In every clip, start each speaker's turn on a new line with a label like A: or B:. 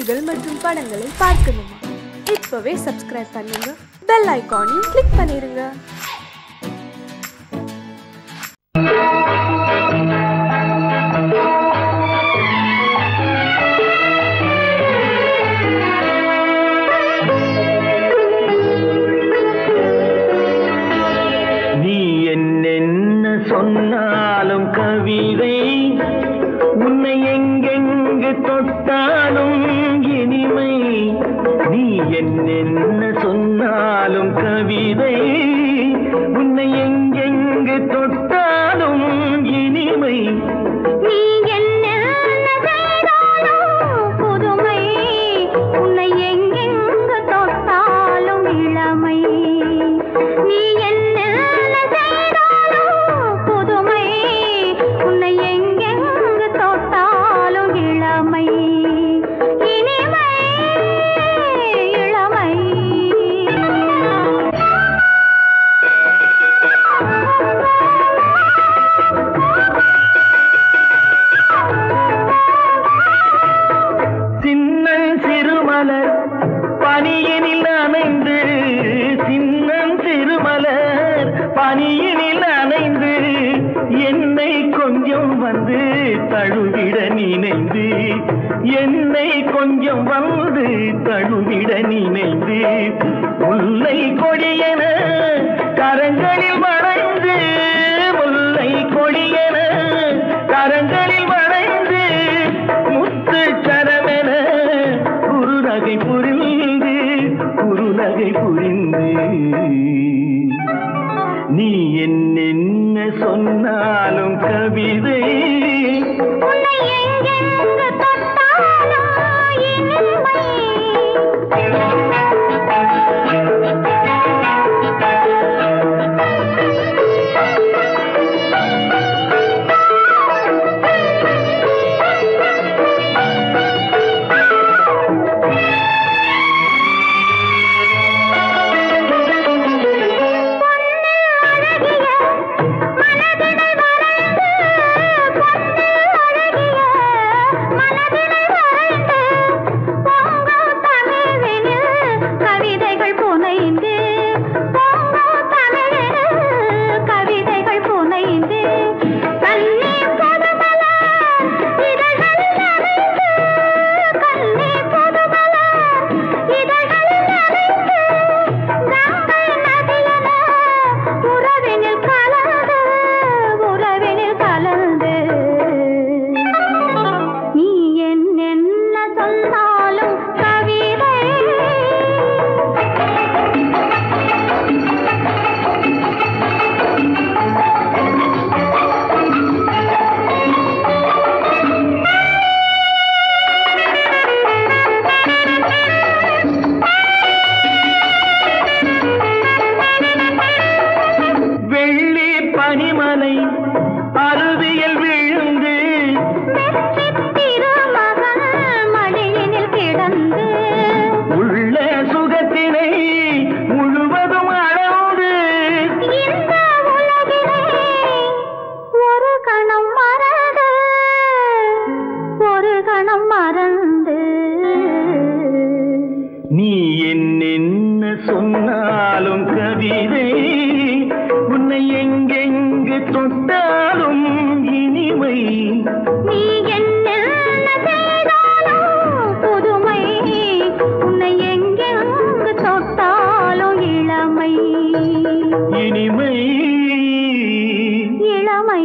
A: பாடல்கள் மற்றும் படங்களை பார்க்கணுமா இப்பவே சப்ஸ்கிரைப் பண்ணுங்க பெல் ஐகானையும் கிளிக் பண்ணிருங்க
B: நீ என்னென்ன சொன்னாலும் கவிதை உன்னை எங்கெங்கு தொட்டாலும் இனிமை நீ என்னென்ன சொன்னாலும் கவிதை உன்னை எங்கெங்கு தொட்டாலும் இனிமை
C: நீ என்ன செய்தாலும் புதுமை உன்னை எங்கெங்கு தொட்டாலும் இளமை நீ என்ன செய்தாலும் புதுமை உன்னை எங்கெங்கு தொட்டாலும் இளமை இனிமை இளமை
B: சின்னன் சிறுமலர் பனியினில் அணைந்து சின்னன் சிறுமலர் பனியினில் அணைந்து என்னை கொஞ்சம் வந்து தழுவிட நினைந்து என்னை கொஞ்சம் வந்து தழுவிட நினைந்து முல்லை கொடியென கரங்களில் வளைந்து முல்லை கொடியென கரங்களில் வளைந்து முத்து சரமென குருநகை புரிந்து குருநகை புரிந்து நீ என்னென்ன சொன்னாலும் கவிதை
C: உன்னை எங்கெங்கு தொட்டாலும் இனிமை கவிதைகள் புனைந்து பொங்கும் தமிழில் கவிதைகள் புனைந்து கண்ணீர் பொதுமலர் இதழ்களில் நனைந்து கண்ணீர் பொதுமலர் இதழ்களில் நனைந்து கங்கை நதியென உறவினில் கலந்து உறவினில் கலந்து நீ என்னென்ன சொன்னாலும் கவிதை
B: வெள்ளி பனிமலை அருவியில் விழுந்து
C: திருமகன் மடியினில் கிடந்து
B: உள்ள சுகத்தினை முழுவதும் அளந்து
C: இந்த உலகிலே ஒரு கணம் மறந்து ஒரு கணம் மறந்து
B: நீ என்னென்ன சொன்னாலும் கவிதை உன்னை எங்கெங்கு தொட்டாலும் இனிமை
C: நீ என்ன செய்தாலும் புதுமை உன்னை எங்கெங்கு தொட்டாலும் இளமை
B: இனிமை
C: இளமை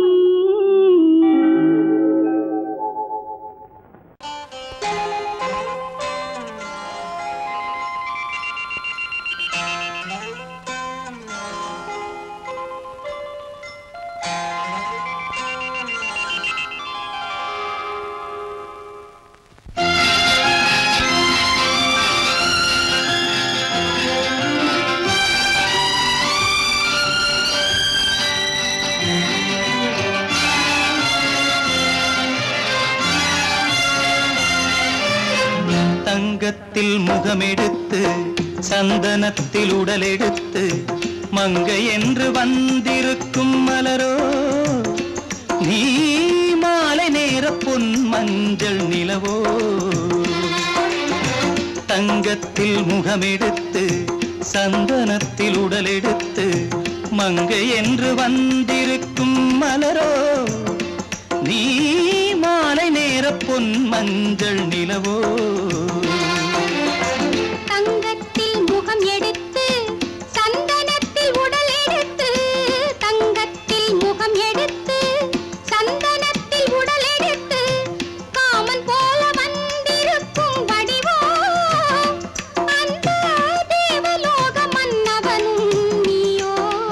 D: தங்கத்தில் முகமெடுத்து சந்தனத்தில் உடலெடுத்து மங்கை என்று வந்திருக்கும் மலரோ நீ மாலை நேர பொன் மஞ்சள் நிலவோ தங்கத்தில் முகமெடுத்து சந்தனத்தில் உடலெடுத்து மங்கை என்று வந்திருக்கும் மலரோ நீ மாலை நேர பொன் மஞ்சள் நிலவோ
C: தங்கத்தில் முகம் எடுத்து சந்தனத்தில் உடல் எடுத்து தங்கத்தில் முகம் எடுத்து சந்தனத்தில் உடல் எடுத்து காமன் போல வந்திருக்கும் வடிவோ அந்த தேவலோக மன்னவனும் நீயோ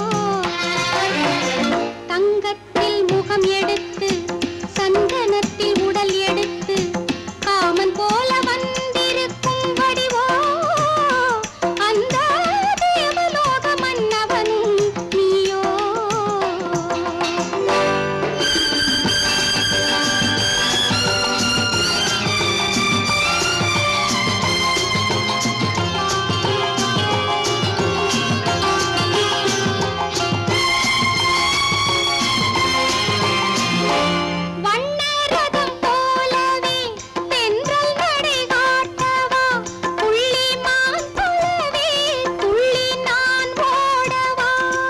C: தங்கத்தில் முகம் எடுத்து சந்தனத்தில் உடல் எடுத்து காமன் போல வந்திருக்கும் வடிவோ அந்த தேவலோக மன்னவனும் நீயோ வண்ணரதம் போலவே தென்றல் நடை காட்டவா புள்ளிமான் போலவே துள்ளி நான் ஓடவா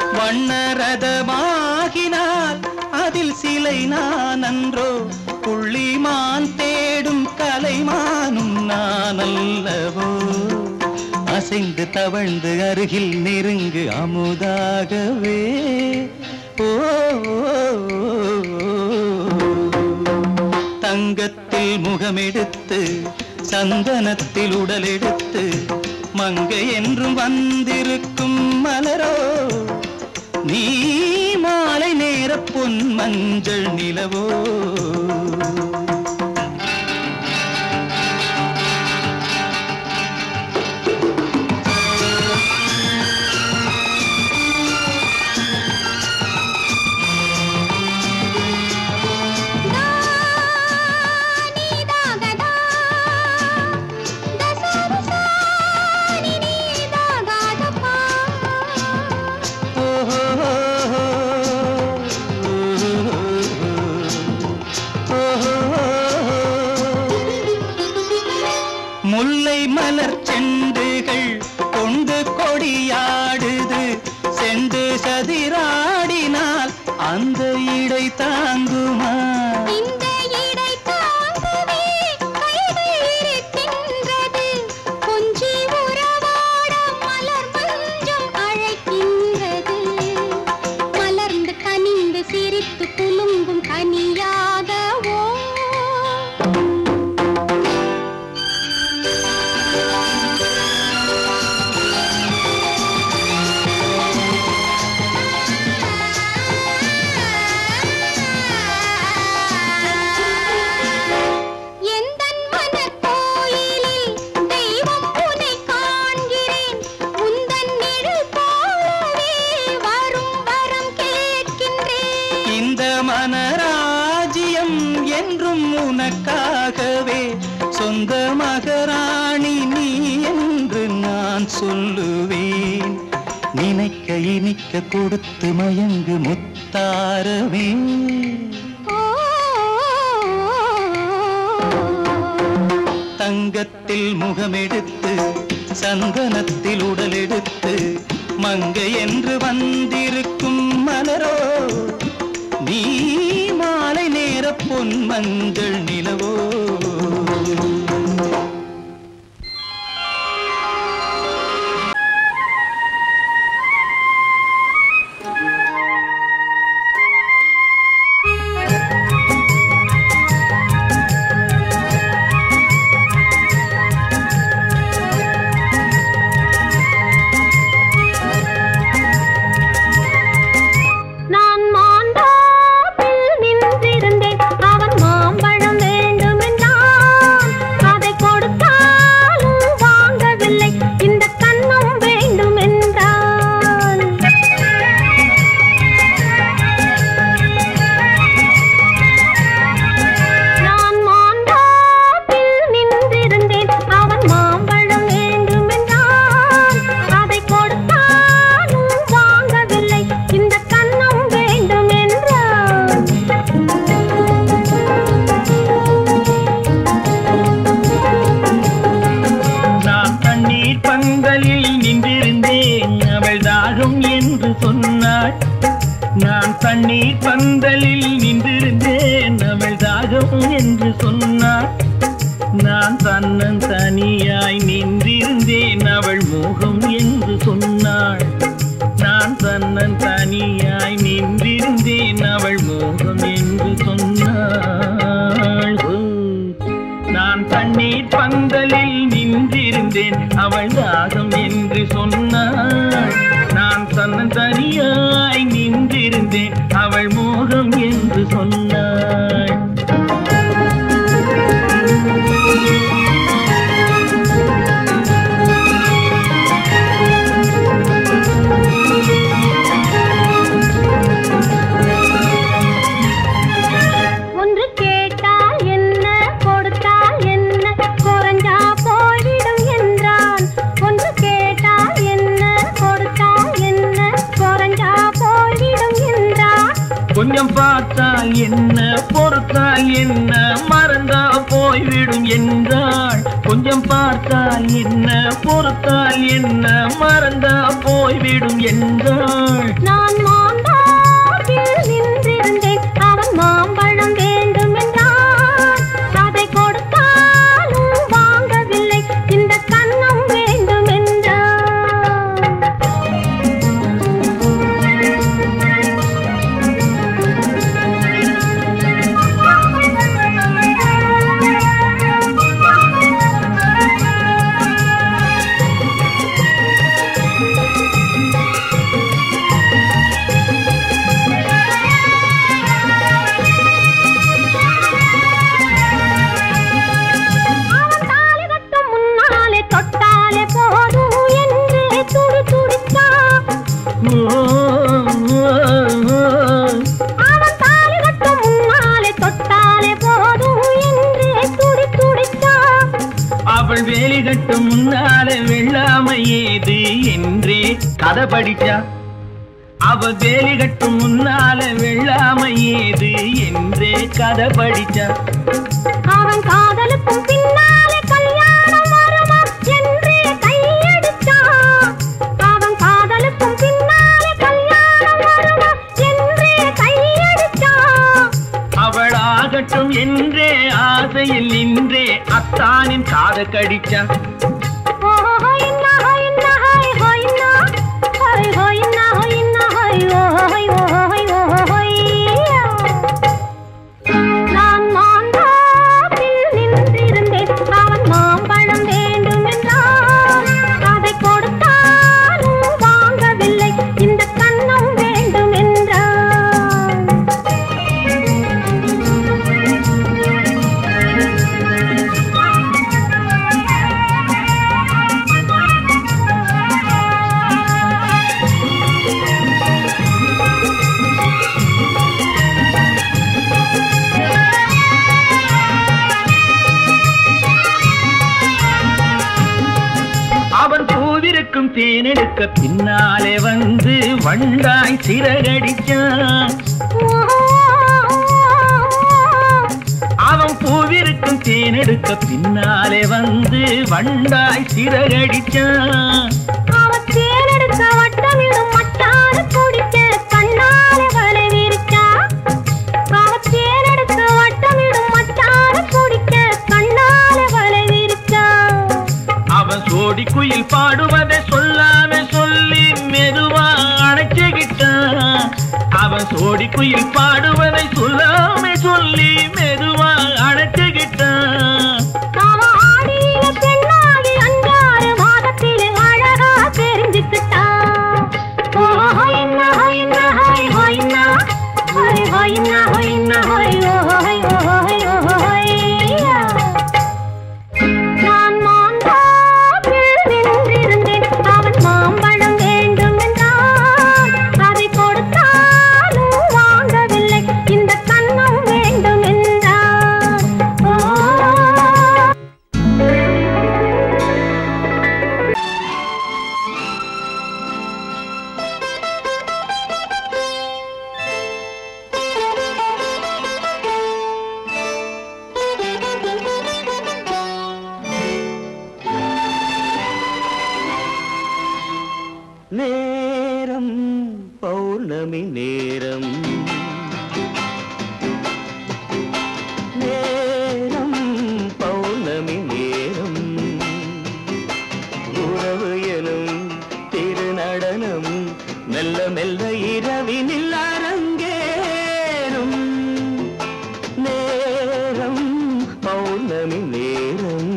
D: வண்ணரதமாகினால் அதில் சிலை நான் அன்றோ புள்ளிமான் தேடும் கலைமானும் நான் அல்லவோ அசைந்து தவழ்ந்து அருகில் நெருங்கு அமுதாகவே ஓ தங்கத்தில் முகமெடுத்து சந்தனத்தில் உடலெடுத்து மங்கை என்றும் வந்திருக்கும் மலரோ நீ மாலை நேர பொன் மஞ்சள் நிலவோ
C: நீதாகதா தசரசா நீதாகதப்பா
D: முல்லை மலர் செண்டுகள் கொண்டு கொடியாடுது செண்டு சதிராடினால் அந்த இடை தாங்குமா
C: இந்த இடை தாங்கவே கைகள் இருக்கின்றது கொஞ்சி உறவாட மலர் மஞ்சம் அழைக்கின்றது மலர்ந்து கனிந்து சிரித்து குலுங்கும் கனியாகவோ எந்தன் மனக்கோயிலில் தெய்வம் உன்னை காண்கிறேன் உந்தன் நிழல் போலவே வரும் வரம் கேட்கின்றேன்
D: இந்த மனராஜ்யம் என்றும் உனக்காகவே சொந்த மகராணி நீ என்று நான் சொல்லுவேன் நினைக்க இனிக்க கொடுத்து மயங்கு முத்தாரவே
C: ஓ
D: தங்கத்தில் முகமெடுத்து சந்தனத்தில் உடலெடுத்து மங்கை என்று வந்திருக்கும் மலரோ நீ மாலை நேர பொன் மஞ்சள் நிலவோ
C: நான் மாண்டாப்பில் நின்றிருந்தேன் அவன் மாம்பழம் வேண்டுமென்றான்
B: தாகம் என்று சொன்னாள் நான் தண்ணீர் பந்தலில் நின்றிருந்தேன் அவள் தாகம் என்று சொன்னாள் நான் தன்னன் தனியாய் நின்றிருந்தேன் அவள் மோகம் என்று சொன்னாள் நான் தன்னன் தனியாய் நின்றிருந்தேன் அவள் மோகம் என்று சொன்னாள் ஓ, நான் தண்ணீர் பந்தலில் நின்றிருந்தேன் அவள் தாகம் என்று சொன்னாள் நான் தன்னன் தனியாய் நின்றிருந்தேன் அவள் மோகம் என்று சொன்னாள்
C: ஒன்று கேட்டால் என்ன கொடுத்தால் என்ன குறைஞ்சா போய்விடும் என்றான் ஒன்று கேட்டால் என்ன கொடுத்தால் என்ன குறைஞ்சா போய்விடும் என்றான்
B: கொஞ்சம் பார்த்தால் என்ன பொறுத்தால் என்ன மறந்தா போய்விடும் என்றாள் கொஞ்சம் பார்த்தால் என்ன பொறுத்தால் என்ன மறந்தா போய்விடும் என்றாள்
C: நான் மாந்தாப்பில் நின்றிருந்தேன் அவன் மாம்பழம் வேண்டும் என்றான் அதை கொடுத்தாலும் வாங்கவில்லை இந்த கன்னம் வேண்டும் என்றான் அவன் தாலி கட்டும் முன்னாலே தொட்டாலே போதும் என்று துடி துடித்தான்
B: ஓ, ஓ, ஓ.
C: அவன் தாலி கட்டும் முன்னாலே தொட்டாலே போதும் என்று துடி துடித்தான்
B: அவள் வேலி கட்டும் முன்னால வெள்ளாமை ஏது என்றே கதை படிச்சா அவ வேலி கட்டும் முன்னால வெள்ளாமை ஏது என்றே கதை படிச்சா
C: அவன் காதலுக்கும் பின்னாலே கல்யாணம் வருமா என்று கையடித்தான் அவன் காதலுக்கும் பின்னாலே கல்யாணம் வருமா என்று கையடித்தான்
B: அவள் ஆகட்டும் என்றே ஆசையில் நின்றே அத்தானின் காத கடிச்சா
C: நான் மாந்தாப்பில் நின்றிருந்தேன் அவன் மாம்பழம் வேண்டும் என்றான் அதை கொடுத்தாலும் வாங்கவில்லை இந்த கன்னம் வேண்டும் என்றான்
B: அவன் பூவிருக்கும் தேனெடுக்க பின்னாலே வந்து வண்டாய் சிறகடிச்சான் அவன் பூவிருக்கும் தேனெடுக்க பின்னாலே வந்து வண்டாய் சிறகடிச்சான்
C: அவன் தேனெடுக்க வட்டமிடும் மட்டான குடிக்க கண்ணாலே வலை விரிச்சா. அவன் தேனெடுக்க வட்டமிடும் மட்டான குடிக்க கண்ணாலே வலை விரிச்சா.
B: அவன் சோடி குயில் பாடுவதை சொல்லாம சொல்லி மெதுவா அணைச்சுக்கிட்டான் அவன் சோடி குயில் பாடுவதை சொல்லாம சொல்லி மெதுவா அணைச்சுக்கிட்டான்
C: அவன் ஆடியில பெண்ணாகி அஞ்சாறு மாதத்திலே அழகா தெரிஞ்சுக்கிட்டா. ஓ, ஹொய்னா, ஹொய்னா, ஹொய், ஹொய்னா. ஹொய், ஹொய்னா, ஹொய்னா, ஹொய், ஓ, ஹொய், ஓ, ஹொய், ஓ, ஹொய்யா. நான் மாந்தாப்பில் நின்றிருந்தேன் அவன் மாம்பழம் வேண்டும் என்றான் அதை கொடுத்தாலும் வாங்கவில்லை இந்த கன்னம் வேண்டும் என்றான்
D: பௌர்ணமி நேரம் நேரம் பௌர்ணமி நேரம் உறவு எனும் திருநடனம் மெல்ல மெல்ல இரவினில் அரங்கேறும் நேரம் பௌர்ணமி நேரம்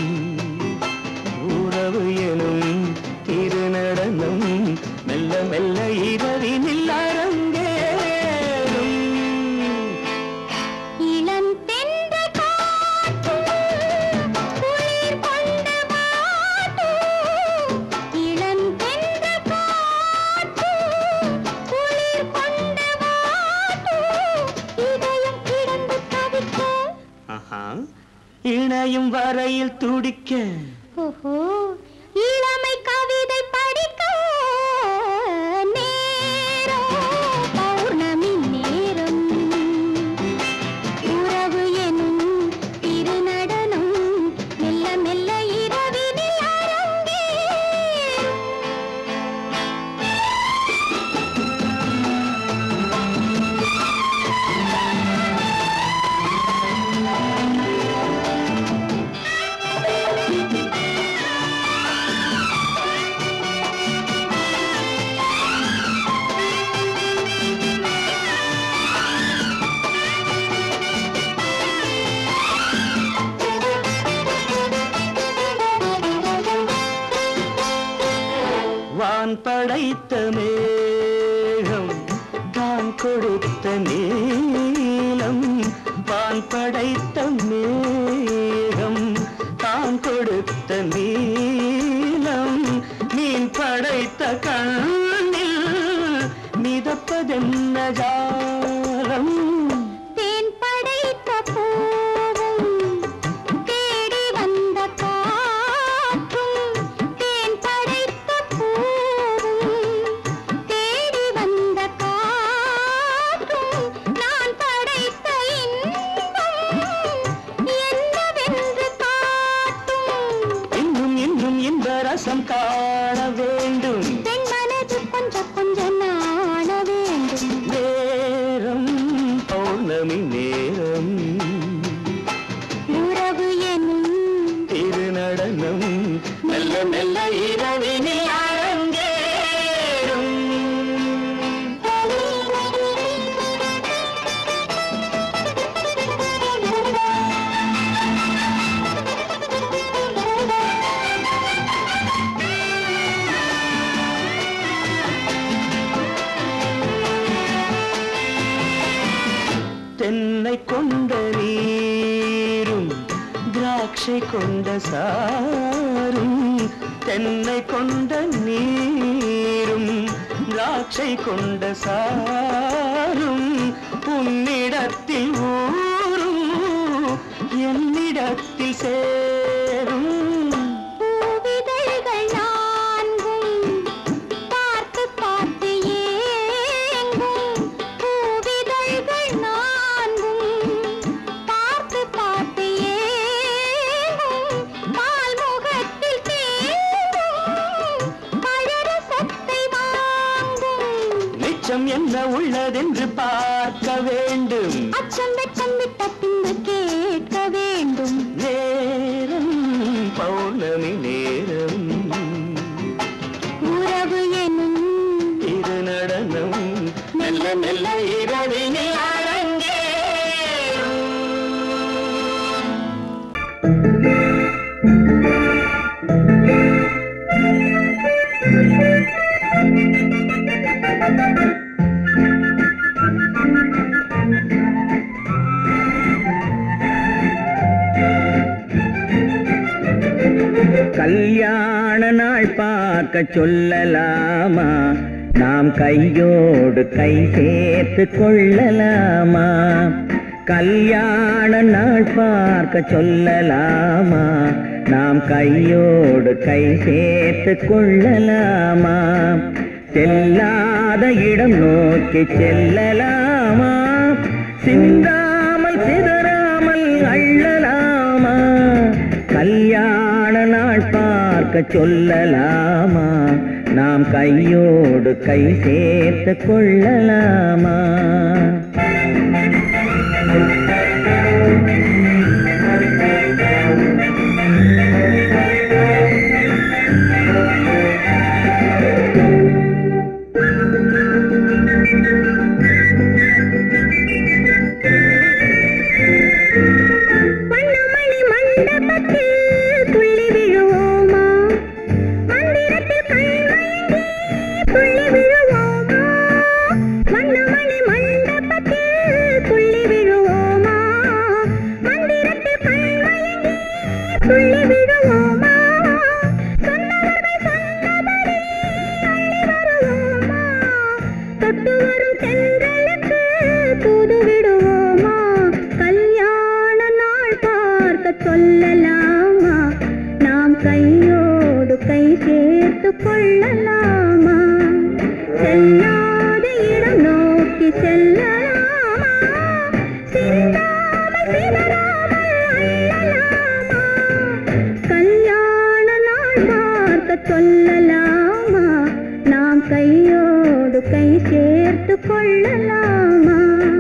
D: உறவு எனும் திருநடனம் மெல்ல மெல்ல இரவினில் அரங்கேறும்
C: இளம் தென்றல் காற்றும் குளிர் கொண்டு வாட்டும். இளம் தென்றல் காற்றும் குளிர் கொண்டு வாட்டும். இதயம் கிடந்து தவிக்க
D: ஆஹா. இணையும் வரையில் துடிக்க
C: ஓஹோ இளமை கவிதை படிக்க நேரம் பௌர்ணமி நேரம் உறவு எனும் திருநடனம் மெல்ல மெல்ல இரவினில் அரங்கேறும்
D: வான் படைத்த மேகம் தான் கொடுத்த நீலம் வான் படைத்த மேகம் தான் கொடுத்த நீலம் மீன் படைத்த கண்ணில் மிதப்பதென்ன ஜாலம்
C: தேன் படைத்த பூவும் தேடி வந்த காற்றும் தேன் படைத்த பூவும் தேடி வந்த காற்றும் நான் படைத்த இன்பம் என்னவென்று காட்டும்
D: இன்னும் இன்னும் இந்த ரசம் காண வேண்டும்
C: பெண் மனது கொஞ்சம் கொஞ்சம் நாண வேண்டும்
D: நேரம் பௌர்ணமி நேரம்
C: உறவு எனும்
D: திருநடனம் மெல்ல மெல்ல இரவினில் அரங்கேறும் தென்னை கொண்ட நீரும் திராட்சை கொண்ட சாரும் தென்னை கொண்ட நீரும் திராட்சை கொண்ட சாரும் உன்னிடத்தில் ஊரும் என்னிடத்தில் சேரும்
C: பூவிதழ்கள் நான்கும் பார்த்து பார்த்து ஏங்கும் பூவிதழ்கள் நான்கும் பார்த்து பார்த்து ஏங்கும் பால் முகத்தில் தேங்கும் பழரசத்தை வாங்கும்
D: நிச்சம் என்ன உள்ளதென்று பார்க்க வேண்டும்
C: அச்சம் வெச்சம் விட்ட பின்பு கேட்க வேண்டும்
D: நேரம் பௌர்ணமி நேரம்
C: உறவு எனும்
D: திருநடனம் மெல்ல மெல்ல இரவினில் அரங்கேறும்
E: கல்யாண நாள் பார்க்க சொல்லலாமா நாம் கையோடு கை சேர்த்து கொள்ளலாமா கல்யாண நாள் பார்க்க சொல்லலாமா நாம் கையோடு கை சேர்த்து கொள்ளலாமா செல்லாத இடம் நோக்கி செல்லலாமா சிந்தாமல் சிதறாமல் அள்ளலாமா கல்யாண நாள் பார்க்க சொல்லலாமா நாம் கையோடு கை சேர்த்து கொள்ளலாமா
C: வண்ணமணி மண்டபத்தில் துள்ளி விழுவோமா மந்திரத்தில் கண்மயங்கி துள்ளி விழுவோமா வண்ணமணி மண்டபத்தில் துள்ளி விழுவோமா மந்திரத்தில் கண்மயங்கி துள்ளி விழுவோமா சொன்னவர்கள் சொன்னபடி அள்ளி வருவோமா தொட்டு வரும் தென்றலுக்கு தூது விடுவோமா கல்யாண நாள் பார்க்க சொல்லலாமா நாம் கையோடு கை சேர்த்து கொள்ளலாமா செல்லாத இடம் நோக்கி செல்லலாமா சிந்தாமல் சிதறாமல் அள்ளலாமா கல்யாண நாள் பார்க்க சொல்லலாமா நாம் கையோடு கை சேர்த்து கொள்ளலாமா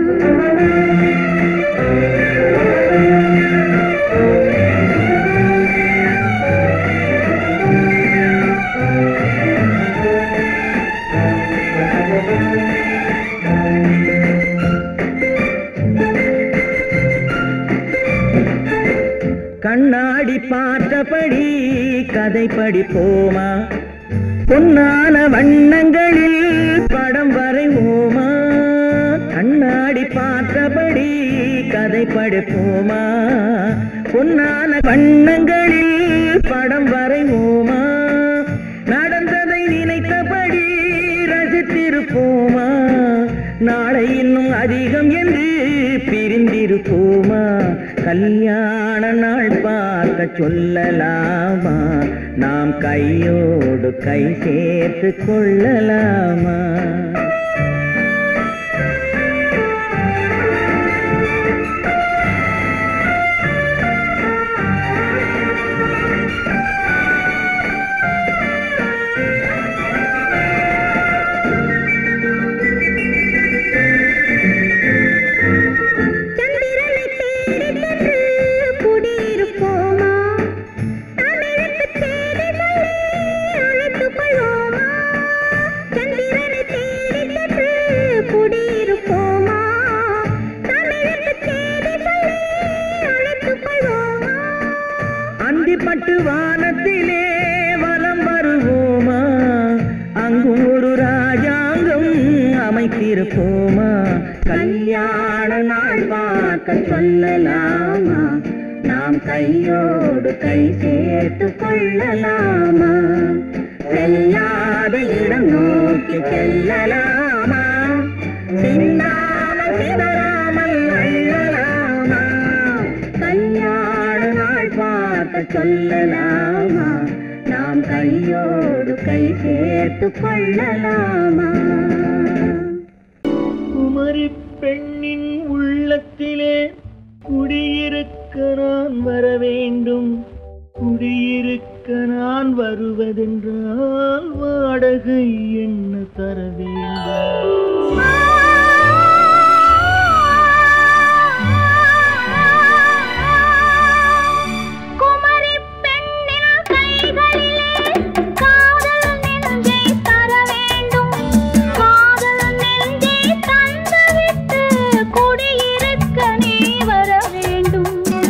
E: கண்ணாடி பார்த்தபடி கதை படிப்போமா பொன்னான வண்ணங்களில் படம் வரைவோமா கண்ணாடி பார்த்தபடி கதை படிப்போமா பொன்னான வண்ணங்களில் படம் வரைவோமா நடந்ததை நினைத்தபடி ரசித்திருப்போமா நாளை இன்னும் அதிகம் என்று பிரிந்திருப்போமா கல்யாண நாள் பார்க்க சொல்லலாமா நாம் கையோடு கை சேர்த்து கொள்ளலாமா
C: சந்திரனை தேடி சென்று குடியிருப்போமா தமிழுக்கு தேடி சொல்லி அழைத்துக் கொள்வோமா சந்திரனை தேடி சென்று குடியிருப்போமா தமிழுக்கு தேடி சொல்லி அழைத்துக் கொள்வோமா
E: அந்திப்பட்டு வானத்திலே வலம் வருவோமா அங்கும் ஒரு ராஜாங்கம் அமைத்திருப்போமா கல்யாண நாள் பார்க்க சொல்லலாமா நாம் கையோடு கை சேர்த்து கொள்ளலாமா செல்லாத இடம் நோக்கி செல்லலாமா சிந்தாமல் சிதறாமல் அள்ளலாமா கல்யாண நாள் பார்க்க சொல்லலாமா நாம் கையோடு கை சேர்த்து கொள்ளலாமா
B: குமரி பெண்ணின் உள்ளத்திலே குடியிருக்க நான் வர வேண்டும் குடியிருக்க நான் வருவதென்றால் வாடகை என்ன தர வேண்டும்
C: குமரி பெண்ணின் கைகளிலே காதல் நெஞ்சை தர வேண்டும் காதல் நெஞ்சை தந்துவிட்டு குடியிருக்க நீ வர வேண்டும்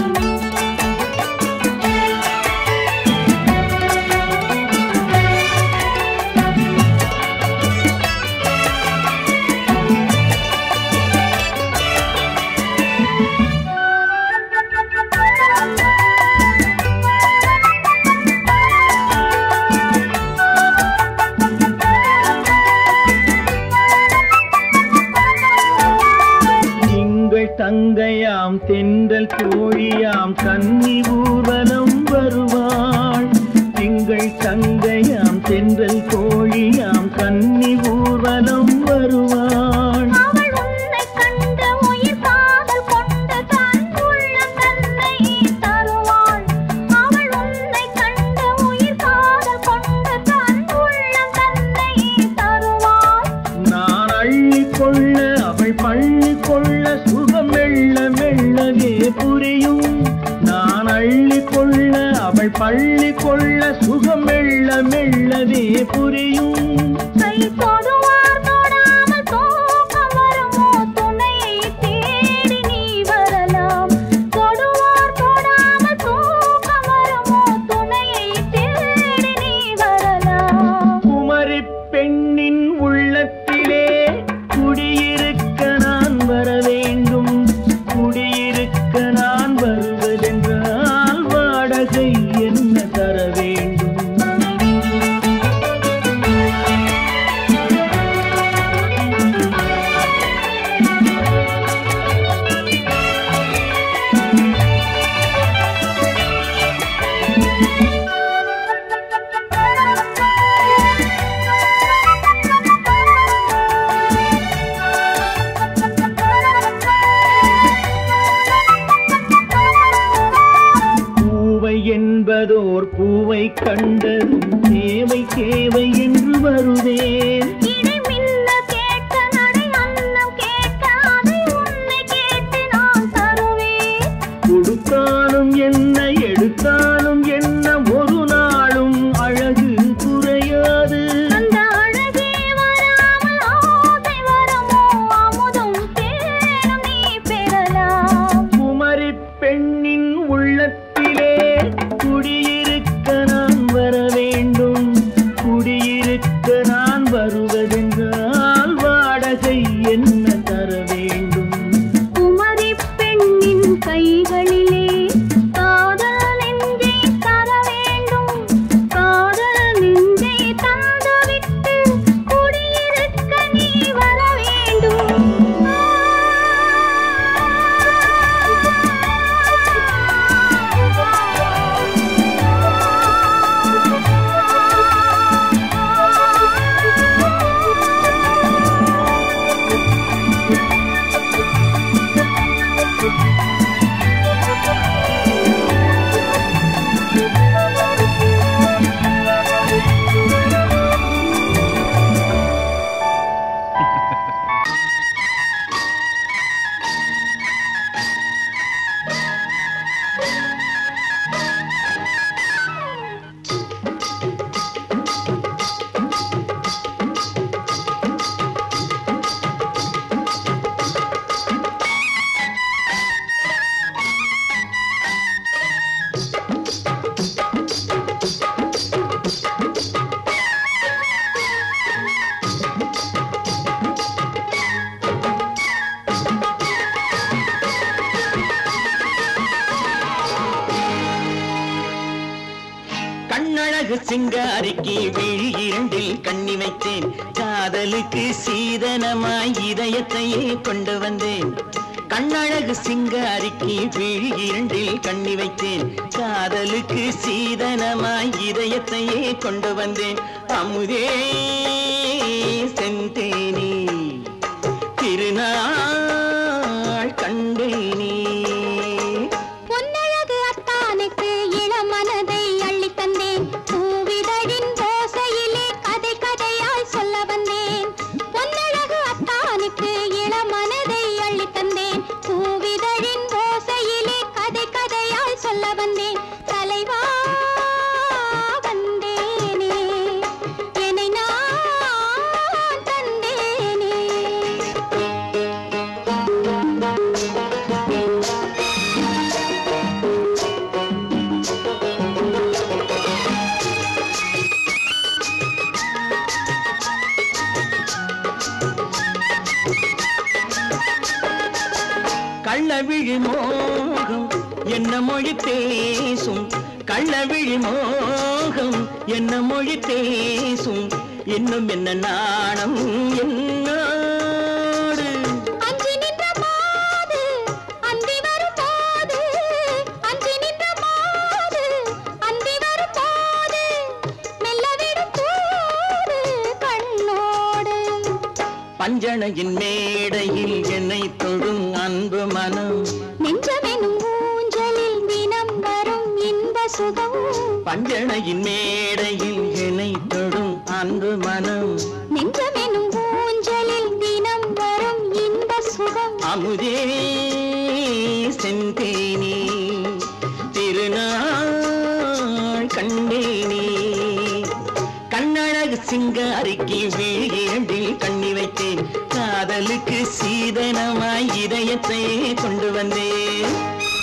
B: திங்கள் தங்கையாம் தென்றல் தோழியாம் கன்னி ஊர்வலம் வருவாள் திங்கள் தங்கையாம் தென்றல் தோழியாம் கன்னி ஊர்வலம் வருவாள்
C: அவள் உன்னை கண்டு உயிர் காதல் கொண்டு தன் உள்ளம் தன்னை தருவாள் அவள் உன்னை கண்டு உயிர் காதல் கொண்டு தன் உள்ளம் தன்னை
B: அவள் பள்ளி கொள்ள சுகம் மெல்ல மெல்லவே புரியும்
C: கை தொடுவார் தொடாமல் தூக்கம் வருமோ துணையை தேடி நீ வரலாம் தொடுவார் தொடாமல் தூக்கம் வருமோ துணையை தேடி நீ வரலாம்
B: குமரி பெண்ணின் உள்ளத்திலே குடியிருக்க நான் வர வேண்டும் குடியிருக்க நான் வருவதென்றால் வாடகை என்ன தர வேண்டும் பூவை என்பதோர் பூவை கண்டதும் தேவை தேவை என்று வருவேன்
C: இடை மின்ன கேட்க நடை அன்னம் கேட்க அதை உன்னை கேட்டு நான் தருவேன்
B: கொடுத்தாலும் என்ன எடுத்தாலும் என்ன ஒரு நாளும் அழகு குறையாது
C: அந்த அழகே வராமல் ஆசை வருமோ அமுதும் தேனும் நீ பெறலாம்
B: குமரி பெண்ணின் உள்ளத்திலே குடியிருக்க நான் வர வேண்டும் குடியிருக்க நான் வருவதென்றால் வாடகை என்ன தர வேண்டும்
C: குமரி பெண்ணின் கைகளிலே காதல் நெஞ்சை தர வேண்டும் காதல் நெஞ்சை தந்துவிட்டு குடியிருக்க நீ வர
D: கண்ணழகு சிங்காரிக்கு விழி இரண்டில் கண்ணி வைத்தேன் காதலுக்கு சீதனமாய் இதயத்தையே கொண்டு வந்தேன் கண்ணழகு சிங்காரிக்கு விழி இரண்டில் கண்ணி வைத்தேன் காதலுக்கு சீதனமாய் இதயத்தையே கொண்டு வந்தேன் அமுதே செந்தேனே திருநாள் கண்டேனே
C: பொன்னழகு அத்தானுக்கு இளம் மனதை அள்ளித் தந்தேன் பூவிதழின் ஓசையிலே கதை கதையாய் சொல்ல வந்தேன் பொன்னழகு அத்தானுக்கு இளம் மனதை அள்ளித் தந்தேன் பூவிதழின் ஓசையிலே கதை கதையாய் சொல்ல வந்தேன் தலைவா வந்தேனே என்னை நான் தந்தேனே
D: கள்ளவிழி மோகம் என்ன மொழி பேசும் கள்ளவிழி மோகம் என்ன மொழி பேசும் இன்னும் என்ன நாணம் என்னோடு
C: அஞ்சி நின்ற மாது அந்தி வரும் போது அஞ்சி நின்ற மாது அந்தி வரும் போது மெல்ல விடும் போது கண்ணோடு
D: பஞ்சணையின் மேடையில் என்னை தொடும் அன்பு மனம்
C: நெஞ்சமெனும் ஊஞ்சலில் தினம் வரும் இன்ப சுகம்
D: பஞ்சணையின் மேடையில் என்னை தொடும் அன்பு மனம்
C: நெஞ்சமெனும் ஊஞ்சலில் தினம் வரும் இன்ப சுகம்
D: அமுதே செந்தேனே திருநாள் சிங்காரிக்கு வீழிரண்டில் கண்ணி வைத்தேன் காதலுக்கு சீதனமாய் இதயத்தை கொண்டு வந்தேன்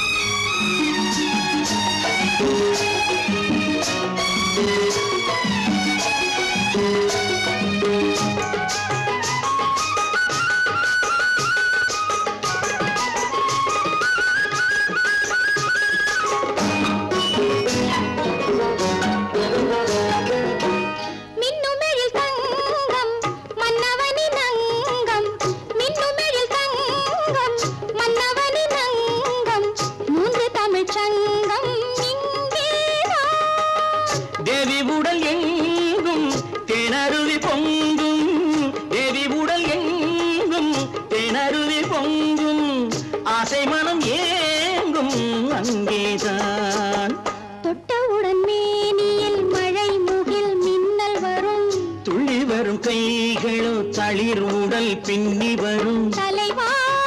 C: மின்னுமெழில் தங்கம் மன்னவனின் அங்கம் மின்னுமெழில் தங்கம் மன்னவனின் அங்கம் மூன்று தமிழ்ச் சங்கம் இங்கேதான்
D: தேவி உடல் எங்கும் தேனருவி பொங்கும் தேவி உடல் எங்கும் தேனருவி பொங்கும் ஆசை மனம் ஏங்கும் அங்கேதான்
C: தொட்டவுடன் மேனியில் மழை முகில் மின்னல் வரும்
D: துள்ளி வரும் கைகளோ தளிர் உடல் பின்னி வரும்
C: தலைவா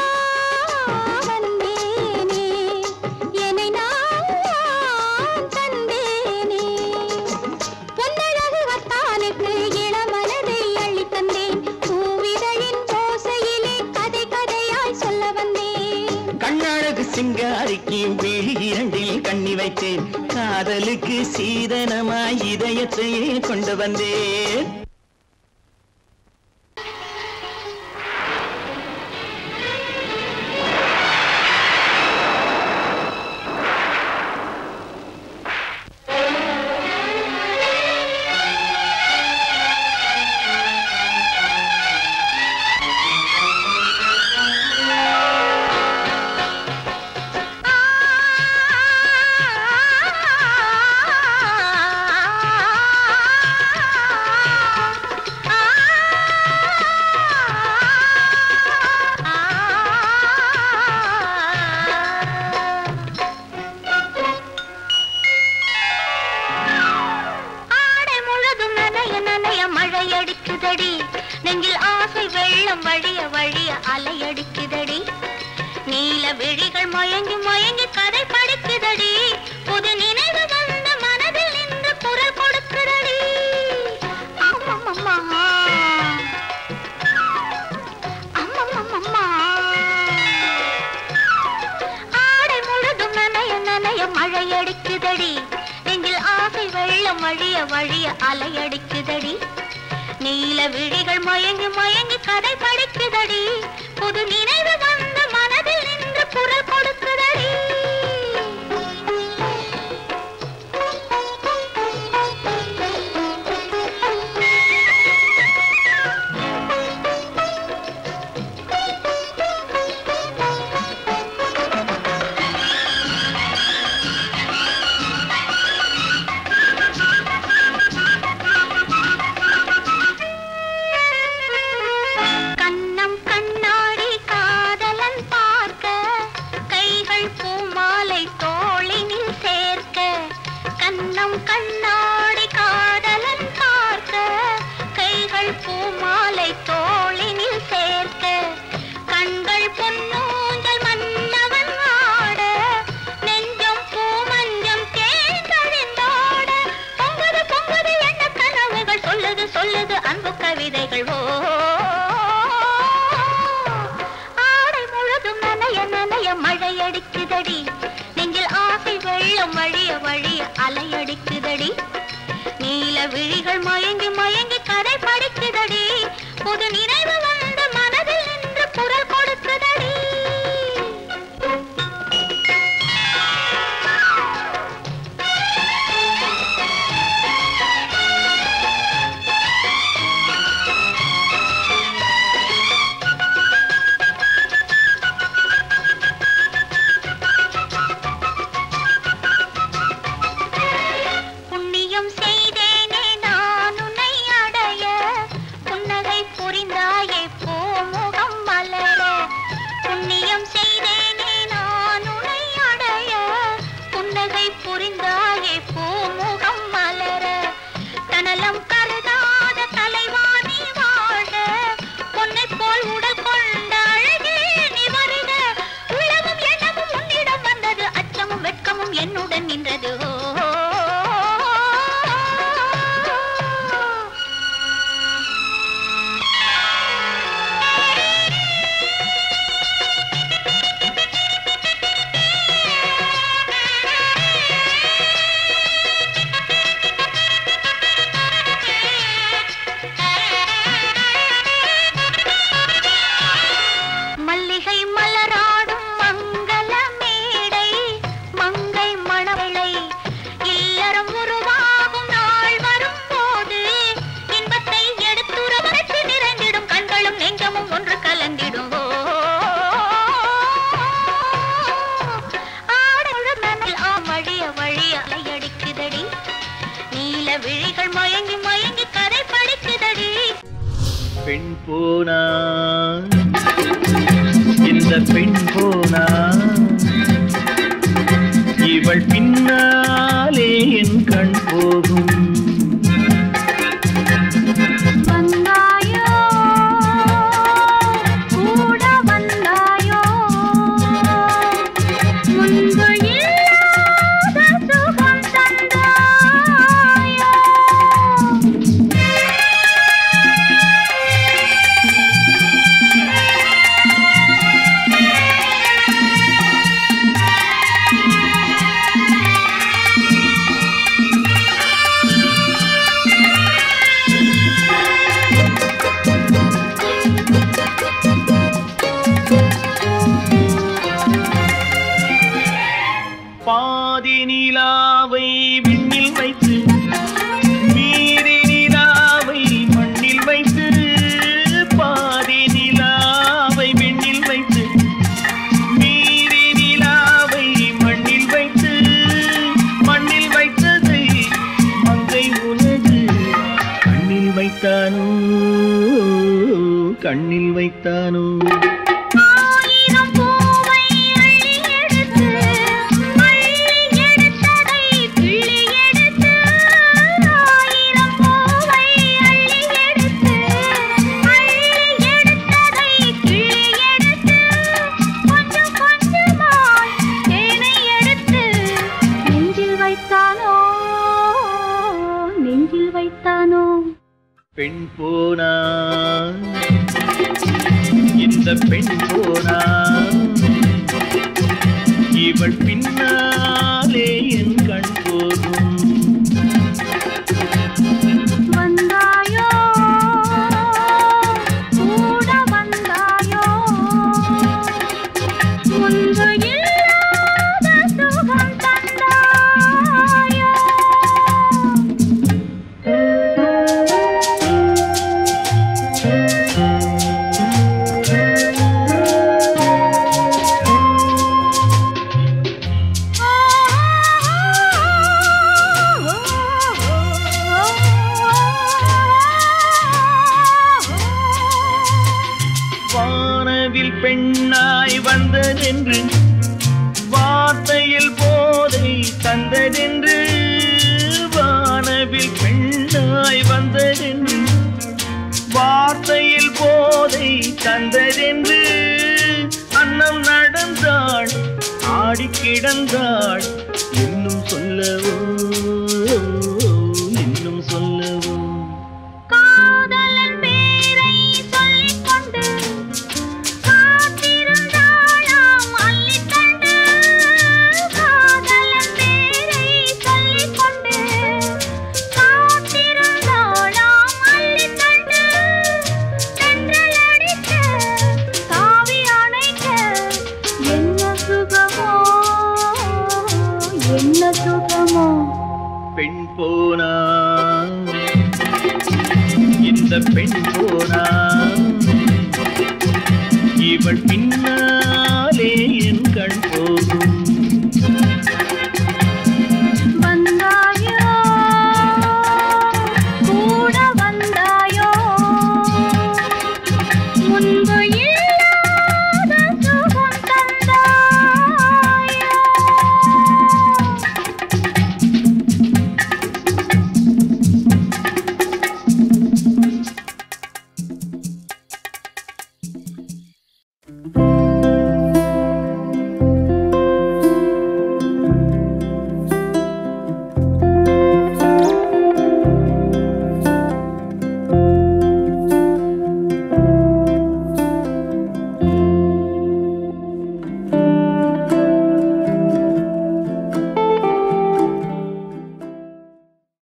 C: வந்தேனே என்னை நான் தந்தேனே பொன்னழகு வத்தானுக்கு இளமனதை அள்ளித் தந்தேன் பூவிதழின் ஓசையிலே கதை கதையாய் சொல்ல வந்தேன்
D: கண்ணழகு சிங்காரிக்கு விழி இரண்டில் கண்ணி வைத்தேன் காதலுக்கு சீதனமாய் இதயத்தையே கொண்டு வந்தேன்
C: ஆடை முழுதும் நனைய நனைய மழை அடிக்குதடி நெஞ்சில் ஆசை வெள்ளம் வழிய வழிய அலை அடிக்குதடி நீல விழிகள் மயங்கி மயங்கி கதை படிக்குதடி புது நினைவு வந்த மனதில் நின்று குரல் கொடுக்குதடி அம்மம்மம்மா. அம்மம்மம்மம்மா. ஆடை முழுதும் நனைய நனைய மழை அடிக்குதடி நெஞ்சில் ஆசை வெள்ளம் வழிய வழிய அலை அடிக்குதடி நீல விழிகள் மயங்கி மயங்கி கதை படிக்குதடி புது நினைவு வந்த மனதில் நின்று குரல் கொடுக்குதடி கண்ணம் கண்ணாடி காதலன் பார்க்க கைகள் பூமாலை தோளினில் சேர்க்க கண்ணம் கண்ணாடி காதலன் பார்க்க கைகள் பூமாலை தோளினில் சேர்க்க கண்கள் பொன்னூஞ்சல் மன்னவன் ஆட நெஞ்சம் பூமஞ்சம் தேர்ந்தழிந்தாட பொங்குது பொங்குது என்ன கனவுகள் சொல்லுது சொல்லுது அன்பு கவிதைகள் ஓ ஆடை முழுதும் நனைய நனைய மழை அடிக்குதடி நெஞ்சில் ஆசை வெள்ளம் வழிய வழிய அலை அடிக்குதடி நீல விழிகள் மயங்கி மயங்கி கதை படிக்குதடி புது நினைவு வந்த மனதில் நின்று குரல் கொடுக்குதடி புண்ணியம் செய்தேனே நானும் நீல விழிகள் மயங்கி மயங்கி கதை படிக்குதடி
B: பெண் போனா இந்த பெண் போனா இவள் பின்னாலே என் கண் போகும்
C: வந்தாயோ கூட வந்தாயோ முன்பு இல்லாத சுகம் தந்தாயோ
B: பாதி நிலாவை விண்ணில் வைத்து மீறி நிலாவை மண்ணில் வைத்து பாதி நிலாவை விண்ணில் வைத்து மீறி நிலாவை மண்ணில் வைத்து மண்ணில் வைத்ததை மங்கை உனது கண்ணில் வைத்தானோ கண்ணில் வைத்தானோ
C: ஆயிரம் பூவை அள்ளி எடுத்து அள்ளி எடுத்ததை கிள்ளி எடுத்து ஆயிரம் பூவை அள்ளி எடுத்து அள்ளி எடுத்ததை கிள்ளி எடுத்து கொஞ்சம் கொஞ்சமாய் தேனை எடுத்து நெஞ்சில் வைத்தானோ நெஞ்சில் வைத்தானோ
B: பெண் போனா இந்த பெண் போனா இவள் பின்னாலே என் கண் போகும்
C: வந்தாயோ கூட வந்தாயோ முன்பு இல்லாத சுகம் தந்தாயோ
B: வானவில் பெண்ணாய் வந்ததென்று வார்த்தையில் போதை தந்ததென்று வானவில் பெண்ணாய் வந்ததென்று வார்த்தையில் போதை தந்ததென்று அன்னம் நடந்தாள் ஆடி கிடந்தாள் இன்னும் சொல்லவோ இன்னும் சொல்லவோ
C: காதலன் பேரை சொல்லிக் கொண்டு காத்திருந்தாளாம் அள்ளித்தண்டு காதலன் பேரை சொல்லிக் கொண்டு காத்திருந்தாளாம் அள்ளித்தண்டு தென்றல் அடிக்க தாவி அணைக்க என்ன சுகமோ என்ன சுகமோ
B: பெண் போனா இந்த பெண் போனா இவள் பின்னால்